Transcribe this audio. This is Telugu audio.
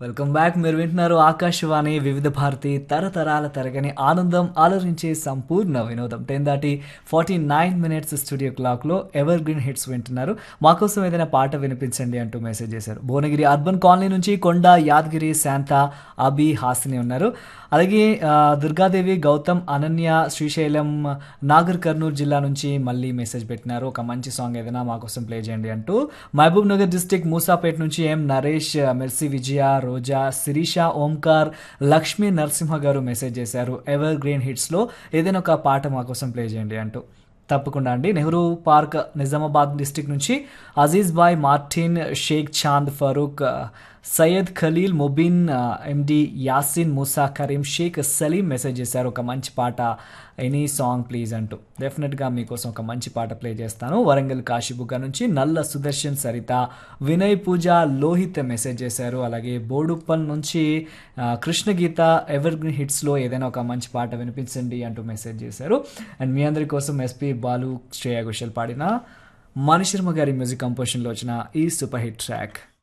వెల్కమ్ బ్యాక్ మీరు వింటున్నారు ఆకాశవాణి వివిధ భారతి తరతరాల తరగని ఆనందం ఆలోచించే సంపూర్ణ వినోదం టెన్ దాటి ఫార్టీ నైన్ మినిట్స్ స్టూడియో క్లాక్లో ఎవర్ గ్రీన్ హిట్స్ వింటున్నారు మాకోసం ఏదైనా పాట వినిపించండి అంటూ మెసేజ్ చేశారు భువనగిరి అర్బన్ కాలనీ నుంచి కొండ యాదగిరి శాంత అభి హాసిని ఉన్నారు అలాగే ఆ, దుర్గాదేవి గౌతమ్ అనన్య శ్రీశైలం నాగర్ కర్నూలు జిల్లా నుంచి మళ్ళీ మెసేజ్ పెట్టినారు ఒక మంచి సాంగ్ ఏదైనా మా కోసం ప్లే చేయండి అంటూ మహబూబ్ నగర్ డిస్టిక్ మూసాపేట్ నుంచి M Naresh Mercy Vijaya Roja Sirisha Omkar Lakshmi Narasimha garu message చేశారు ఎవర్ గ్రీన్ హిట్స్లో ఏదైనా ఒక పాట మా కోసం ప్లే చేయండి అంటూ తప్పకుండా అండి నెహ్రూ పార్క్ నిజామాబాద్ డిస్టిక్ నుంచి Aziz Bhai Martin Sheikh Chand Farooq Syed Khalil Mubin MD Yasin Musa Karim Sheikh Salim message చేశారు ఒక మంచి పాట ఎనీ సాంగ్ ప్లీజ్ అంటూ డెఫినెట్గా మీకోసం ఒక మంచి పాట ప్లే చేస్తాను వరంగల్ కాశీబుగ్గ నుంచి నల్ల సుదర్శన్ సరిత వినయ్ పూజ లోహిత్ మెసేజ్ చేశారు అలాగే బోడుప్పల్ నుంచి ఆ, కృష్ణగీత ఎవర్ గ్రీన్ హిట్స్లో ఏదైనా ఒక మంచి పాట వినిపించండి అంటూ మెసేజ్ చేశారు అండ్ మీ అందరి కోసం ఎస్పి బాలు శ్రేయా ఘోషల్ పాడిన మణిశర్మ గారి మ్యూజిక్ కంపోజిషన్లో వచ్చిన ఈ సూపర్ హిట్ ట్రాక్